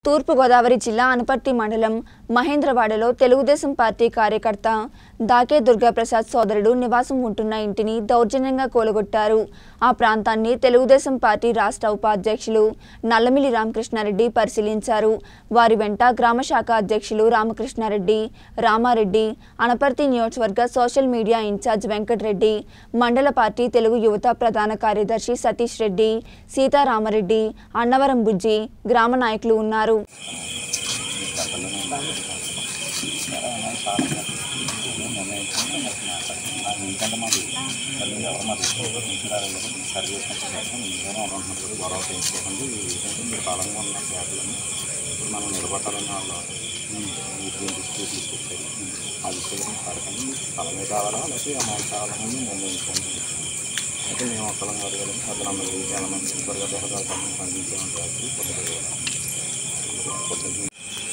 తూర్పుగోదావరి జిల్లా అనపర్తి మండలం మహేంద్రవాడలో తెలుగుదేశం పార్టీ కార్యకర్త దాకే దుర్గాప్రసాద్ సోదరుడు నివాసం ఉంటున్న ఇంటిని దౌర్జన్యంగా కూలగొట్టారు ఆ ప్రాంతాన్ని తెలుగుదేశం పార్టీ రాష్ట్ర ఉపాధ్యక్షులు నల్లమిల్లి రామకృష్ణారెడ్డి పరిశీలించారు వారి వెంట గ్రామ శాఖ అధ్యక్షులు రామకృష్ణారెడ్డి రామారెడ్డి అనపర్తి నియోజకవర్గ సోషల్ మీడియా ఇన్ఛార్జ్ వెంకటరెడ్డి మండల పార్టీ తెలుగు యువత ప్రధాన కార్యదర్శి సతీష్ రెడ్డి సీతారామరెడ్డి అన్నవరం బుజ్జి గ్రామ నాయకులు ఉన్నారు ఎందుకంటే మాకు మళ్ళీ ఎవరు మాకు ఇన్సూరెన్స్ సరి చేసుకుంటే మీరేమో అనుకుంటున్నారు గొడవ చేసుకోకండి ఏంటంటే మీరు బలంగా ఉన్న చేపలని ఇప్పుడు మనం నిలబట్టాలని వాళ్ళు మీకు తీసుకు తీసుకొచ్చారు అది చేయడం పడకండి మీకు స్థలమే కావాలా లేకపోతే అమౌంట్ కావాలని నిర్ణయించుకోండి అయితే మేము ఒక్కలం కాదు కదా అతను అన్నది చాలా మంది త్వరగా దేహదాలు పంపించే ఉంటారు పొద్దున పొద్దున్న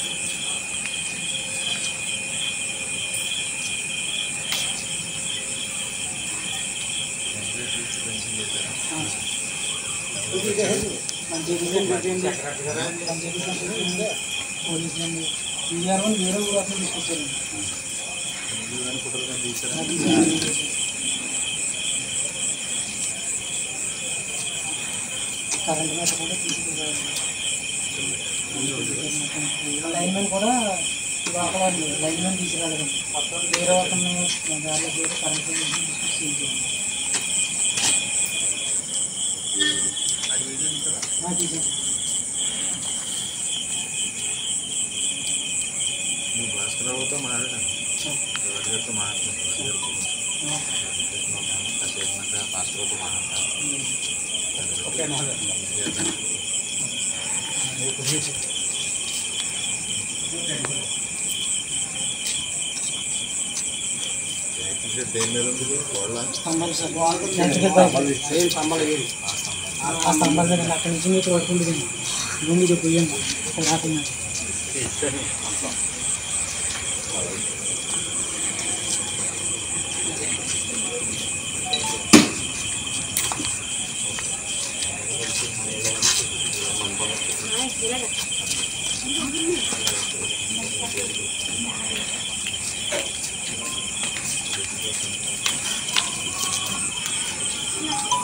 కరెంట్ మీద కూడా తీసుకురావాలి లైన్మెన్ కూడా వాడవాలి లైన్మెన్ తీసుకురాలేదు మొత్తం వేరే ఒకరిని దారిలో చేసి కరెంట్ తీసుకొచ్చి చేయించాలి ఆ, తీసేయండి. నువ్వు భాస్కరరావుతో మాట్లాడాను ఎవరి గారితో మాట్లాడుతున్నాను ఎవరి గారితో కాసేపు భాస్కరరావుతో మాట్లాడతాను దేని మీద ఉంది వాళ్ళ స్తంభాలు సార్ నెక్స్ట్ పైపు. ఆ స్తంభాల మీద అక్కడి నుంచి మీకు పడుతుంది భూమి ఇది పోయండి ఇక్కడ రాకుండా ఆ